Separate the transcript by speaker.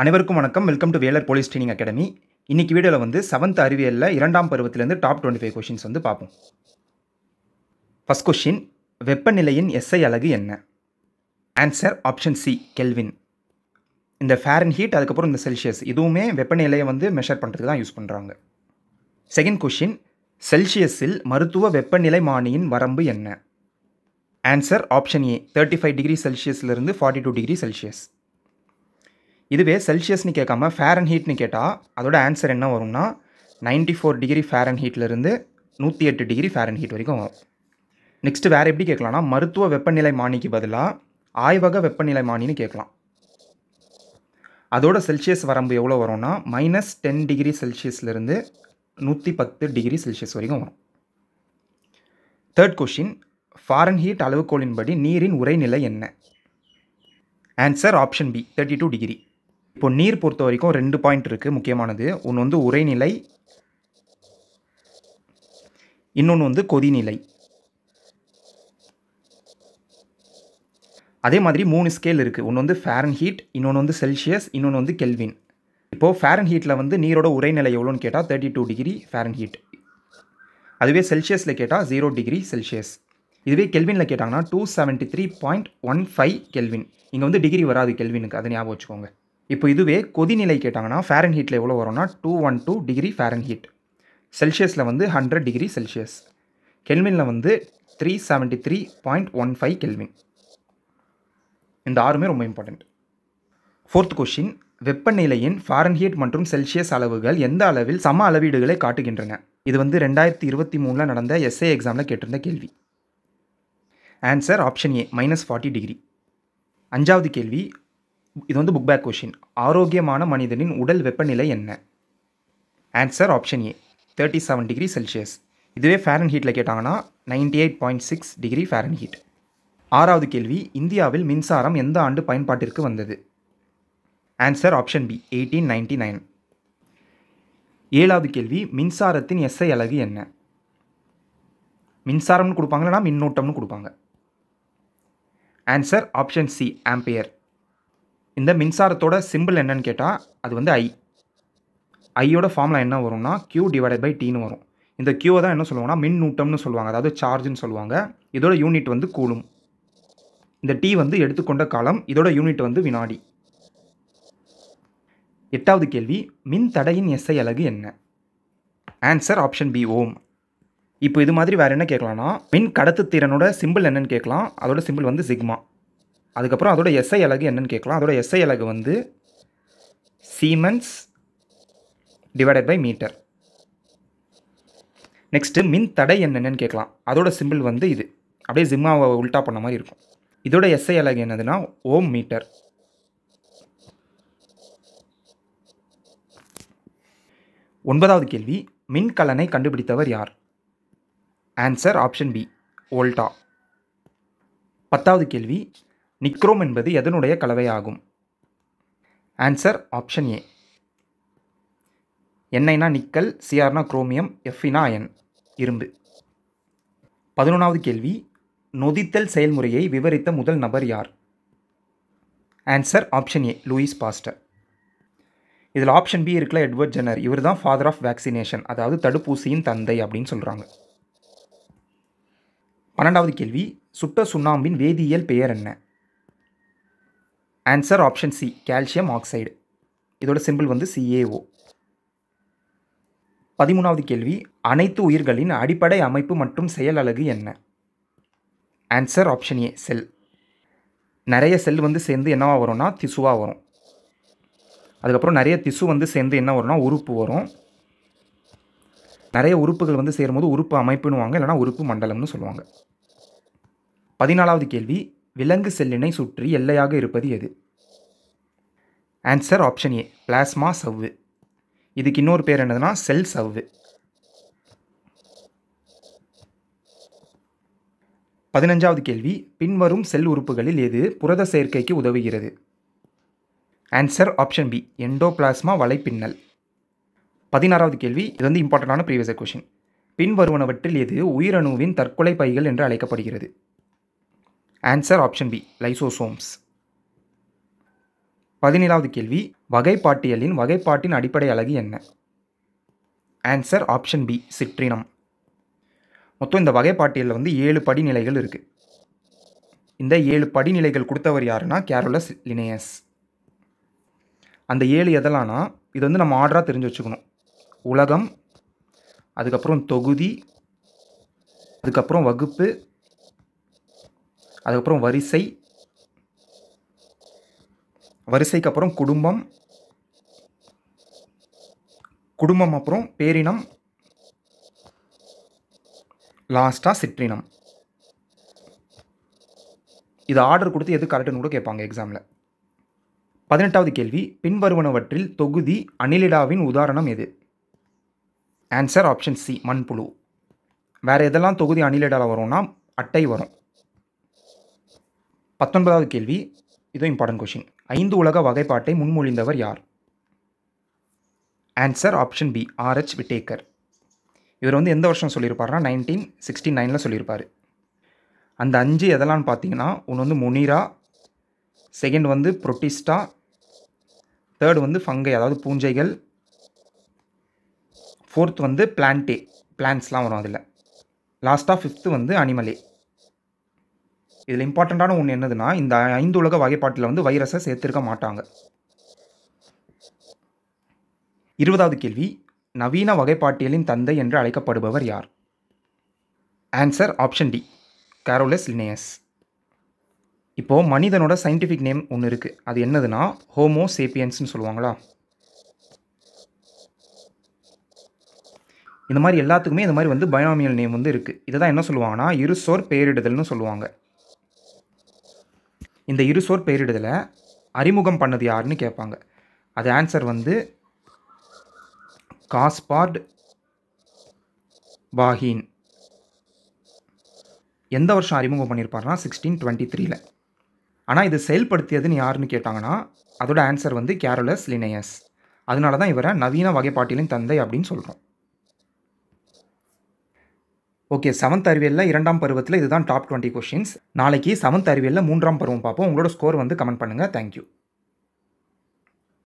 Speaker 1: அனைவருக்கும் வணக்கம் welcome to Velar police training academy இன்னைக்கு வீடியோவில் வந்து செவன்த் அறிவியலில் இரண்டாம் பருவத்திலேருந்து டாப் டுவெண்ட்டி ஃபைவ் கொஷின்ஸ் வந்து பார்ப்போம் ஃபஸ்ட் கொஷின் வெப்பநிலையின் எஸ்ஐ அலகு என்ன ஆன்சர் ஆப்ஷன் சி கெல்வின் இந்த ஃபேரன் ஹீட் அதுக்கப்புறம் இந்த செல்சியஸ் இதுவுமே வெப்பநிலையை வந்து மெஷர் பண்ணுறதுக்கு தான் யூஸ் பண்ணுறாங்க செகண்ட் கொஷின் செல்சியஸில் மருத்துவ வெப்பநிலை மானியின் வரம்பு என்ன answer option A thirty five degree செல்சியஸ்லேருந்து ஃபார்ட்டி டூ டிகிரி செல்சியஸ் இதுவே செல்சியஸ்னு கேட்காம ஃபேரன் ஹீட்னு கேட்டால் அதோட ஆன்சர் என்ன வரும்னா நைன்டி ஃபோர் டிகிரி ஃபேரன் ஹீட்லேருந்து நூற்றி எட்டு டிகிரி ஃபேரன் ஹீட் வரைக்கும் வரும் நெக்ஸ்ட் வேறு எப்படி கேட்கலாம்னா மருத்துவ வெப்பநிலை மானிக்கு பதிலாக ஆய்வக வெப்பநிலை மானின்னு கேட்கலாம் அதோட செல்சியஸ் வரம்பு எவ்வளோ வரும்னா மைனஸ் டென் டிகிரி செல்சியஸ்லேருந்து நூற்றி பத்து டிகிரி செல்சியஸ் வரைக்கும் வரும் தேர்ட் கொஷின் ஃபாரன் ஹீட் அளவுகோலின்படி நீரின் உறைநிலை என்ன answer option B thirty two degree இப்போ நீர் பொறுத்த வரைக்கும் ரெண்டு பாயிண்ட் இருக்குது முக்கியமானது ஒன்று வந்து உறைநிலை இன்னொன்று வந்து கொதிநிலை அதே மாதிரி மூணு ஸ்கேல் இருக்குது ஒன்று வந்து ஃபேரன் ஹீட் இன்னொன்று வந்து செல்சியஸ் இன்னொன்று வந்து கெல்வின் இப்போது ஃபேரன் ஹீட்டில் வந்து நீரோட உறைநிலை எவ்வளோன்னு கேட்டால் thirty two degree Fahrenheit அதுவே செல்சியஸில் கேட்டால் ஜீரோ டிகிரி செல்சியஸ் இதுவே கெல்வினில் கேட்டாங்கன்னா two seventy three point one five Kelvin இங்கே வந்து டிகிரி வராது கெல்வினுக்கு அதை ஞாபகம் வச்சுக்கோங்க இப்போ இதுவே கொதிநிலை கேட்டாங்கன்னா ஃபேரன் ஹீட்டில் எவ்வளோ வரும்னா two one two degree Fahrenheit செல்சியஸில் வந்து ஹண்ட்ரட் டிகிரி செல்சியஸ் கெல்வினில் வந்து three seventy three point one five Kelvin இந்த ஆறுமே ரொம்ப இம்பார்ட்டண்ட் ஃபோர்த் கொஷின் வெப்பநிலையின் ஃபாரன்ஹீட் மற்றும் செல்சியஸ் அளவுகள் எந்த அளவில் சம அளவீடுகளை காட்டுகின்றன இது வந்து ரெண்டாயிரத்தி இருபத்தி மூணில் நடந்த எஸ்ஏ எக்ஸாமில் கேட்டிருந்த கேள்வி answer option A minus forty degree அஞ்சாவது கேள்வி இது வந்து புக் பேக் கொஷின் ஆரோக்கியமான மனிதனின் உடல் வெப்பநிலை என்ன answer option A thirty seven degree Celsius இதுவே ஃபேரன் ஹீட்டில் கேட்டாங்கன்னா ninety eight point six degree Fahrenheit ஆறாவது கேள்வி இந்தியாவில் மின்சாரம் எந்த ஆண்டு பயன்பாட்டிற்கு வந்தது answer option B eighteen ninety nine ஏழாவது கேள்வி மின்சாரத்தின் எஸ்ஐ அலகு என்ன மின்சாரம்னு கொடுப்பாங்களா மின்னோட்டம்னு கொடுப்பாங்க ஆன்சர் ஆப்ஷன் சி ஆம்பியர் இந்த மின்சாரத்தோட சிம்பிள் என்னன்னு கேட்டால் அது வந்து ஐ ஐயோட ஃபார்முலா என்ன வரும்னா கியூ டிவைடட் பை டின்னு வரும் இந்த கியூவை தான் என்ன சொல்லுவாங்கன்னா மின்னூட்டம்னு சொல்லுவாங்க அதாவது சார்ஜ்னு சொல்லுவாங்க இதோட யூனிட் வந்து கூலும் இந்த டி வந்து எடுத்துக்கொண்ட காலம் இதோட யூனிட் வந்து வினாடி எட்டாவது கேள்வி மின் தடையின் எஸ்ஐ அலகு என்ன ஆன்சர் ஆப்ஷன் பி ஓம் இப்போ இது மாதிரி வேறு என்ன கேட்கலாம்னா மின் கடத்துத்திறனோட சிம்பிள் என்னன்னு கேட்கலாம் அதோட சிம்பிள் வந்து சிக்மா அதுக்கப்புறம் அதோட எஸ்ஐ அலகு என்னன்னு கேட்கலாம் அதோட எஸ்ஐ அலகு வந்து siemens divided by metre next மின் தடை என்னென்னு கேட்கலாம் அதோட சிம்பிள் வந்து இது அப்படியே ஜிம்மாவை உல்ட்டா பண்ண மாதிரி இருக்கும் இதோட எஸ்ஐ அலகு என்னதுன்னா ஓம் மீட்டர் ஒன்பதாவது கேள்வி மின்கலனை கண்டுபிடித்தவர் யார் ஆன்சர் ஆப்ஷன் பி ஓல்டா பத்தாவது கேள்வி நிக்ரோம் என்பது எதனுடைய கலவையாகும் ஆன்சர் ஆப்ஷன் ஏ என்ஐனா நிக்கல் சிஆர்னா குரோமியம் எஃப்இனா அயன் இரும்பு பதினொன்றாவது கேள்வி நொதித்தல் செயல்முறையை விவரித்த முதல் நபர் யார் ஆன்சர் ஆப்ஷன் ஏ லூயிஸ் பாஸ்டர் இதில் ஆப்ஷன் பி இருக்கல எட்வர்ட் ஜெனர் இவர் தான் ஃபாதர் ஆஃப் வேக்சினேஷன் அதாவது தடுப்பூசியின் தந்தை அப்படின்னு சொல்கிறாங்க பன்னெண்டாவது கேள்வி சுட்ட சுண்ணாம்பின் வேதியியல் பெயர் என்ன answer option C calcium oxide இதோட சிம்பிள் வந்து சிஏஓ பதிமூணாவது கேள்வி அனைத்து உயிர்களின் அடிப்படை அமைப்பு மற்றும் செயல் அலகு என்ன ஆன்சர் ஆப்ஷன் ஏ செல் நிறைய செல் வந்து சேர்ந்து என்னவா வரும்னா திசுவாக வரும் அதுக்கப்புறம் நிறைய திசு வந்து சேர்ந்து என்ன வரும்னா உறுப்பு வரும் நிறைய உறுப்புகள் வந்து சேரும்போது உறுப்பு அமைப்புன்னுவாங்க இல்லைனா உறுப்பு மண்டலம்னு சொல்லுவாங்க பதினாலாவது கேள்வி விலங்கு செல்லினை சுற்றி எல்லையாக இருப்பது எது ஆன்சர் ஆப்ஷன் ஏ பிளாஸ்மா சவ்வு இதுக்கு இன்னொரு பேர் என்னதுன்னா செல் சவ்வு பதினஞ்சாவது கேள்வி பின்வரும் செல் உறுப்புகளில் எது புரத சேர்க்கைக்கு உதவுகிறது ஆன்சர் ஆப்ஷன் பி எண்டோபிளாஸ்மா வலைப்பின்னல் பதினாறாவது கேள்வி இது வந்து இம்பார்ட்டண்டான ப்ரீவியஸ் கொஷின் பின்வருவனவற்றில் எது உயிரணுவின் தற்கொலை பைகள் என்று அழைக்கப்படுகிறது ஆன்சர் ஆப்ஷன் பி லைசோசோம்ஸ் பதினேழாவது கேள்வி வகைப்பாட்டியலின் வகைப்பாட்டின் அடிப்படை அலகு என்ன ஆன்சர் ஆப்ஷன் பி சிற்றினம் மொத்தம் இந்த வகைப்பாட்டியலில் வந்து ஏழு படிநிலைகள் இருக்குது இந்த ஏழு படிநிலைகள் கொடுத்தவர் யாருன்னா கேரோலஸ் லினேயஸ் அந்த ஏழு எதெல்லாம்னா இது வந்து நம்ம ஆர்டராக தெரிஞ்சு வச்சுக்கணும் உலகம் அதுக்கப்புறம் தொகுதி அதுக்கப்புறம் வகுப்பு அதுக்கப்புறம் வரிசை வரிசைக்கு அப்புறம் குடும்பம் குடும்பம் அப்புறம் பேரினம் லாஸ்ட்டாக சிற்றினம் இது ஆர்டர் கொடுத்து எது கரெக்டுன்னு கூட கேட்பாங்க எக்ஸாமில் பதினெட்டாவது கேள்வி பின்வருவனவற்றில் தொகுதி அணிலிடாவின் உதாரணம் எது ஆன்சர் ஆப்ஷன் சி மண்புழு வேறு எதெல்லாம் தொகுதி அணிலிடாவில் வரும்னா அட்டை வரும் பத்தொன்பதாவது கேள்வி இதுவும் இம்பார்ட்டன்ட் கொஷின் ஐந்து உலக வகைப்பாட்டை முன்மொழிந்தவர் யார் answer option B RH Whittaker இவர் வந்து எந்த வருஷம் சொல்லியிருப்பாருனா நைன்டீன் சிக்ஸ்டி நைனில் சொல்லியிருப்பார் அந்த அஞ்சு எதெல்லாம்னு பார்த்தீங்கன்னா ஒன்று வந்து முனிரா செகண்ட் வந்து புரோட்டிஸ்டா தேர்ட் வந்து ஃபங்கை அதாவது பூஞ்சைகள் ஃபோர்த் வந்து பிளான்டே பிளான்ஸ்லாம் வரும் அதில் லாஸ்ட்டாக ஃபிஃப்த்து வந்து அனிமலே இதில் இம்பார்ட்டண்ட்டான ஒன்று என்னதுன்னா இந்த ஐந்து உலக வகைப்பாட்டில் வந்து வைரஸை சேர்த்திருக்க மாட்டாங்க இருபதாவது கேள்வி நவீன வகைப்பாட்டியலின் தந்தை என்று அழைக்கப்படுபவர் யார் answer option D Carolus Linnaeus இப்போது மனிதனோட சயின்டிஃபிக் நேம் ஒன்று இருக்குது அது என்னதுன்னா ஹோமோ சேப்பியன்ஸ்னு சொல்லுவாங்களா இந்த மாதிரி எல்லாத்துக்குமே இந்த மாதிரி வந்து பயோமியல் நேம் வந்து இருக்குது இதை தான் என்ன சொல்லுவாங்கன்னா இருசோர் பெயரிடுதல்னு சொல்லுவாங்க இந்த இருசோர் பெயரிடுதலை அறிமுகம் பண்ணது யாருன்னு கேட்பாங்க அது ஆன்சர் வந்து காஸ்பார்ட் பாஹீன் எந்த வருஷம் அறிமுகம் பண்ணியிருப்பாருனா சிக்ஸ்டீன் டுவெண்ட்டி த்ரீல ஆனால் இது செயல்படுத்தியதுன்னு யாருன்னு கேட்டாங்கன்னா அதோட ஆன்சர் வந்து கேரோலஸ் லினேயஸ் அதனால தான் இவரை நவீன வகைப்பாட்டியலின் தந்தை அப்படின்னு சொல்கிறோம் ஓகே செவன்த் அறிவியலில் இரண்டாம் பருவத்தில் இதுதான் டாப் டுவெண்ட்டி கொஷின்ஸ் நாளைக்கு செவன்த் அறிவியலில் மூன்றாம் பருவம் பார்ப்போம் உங்களோட ஸ்கோர் வந்து கமெண்ட் பண்ணுங்கள் தேங்க்யூ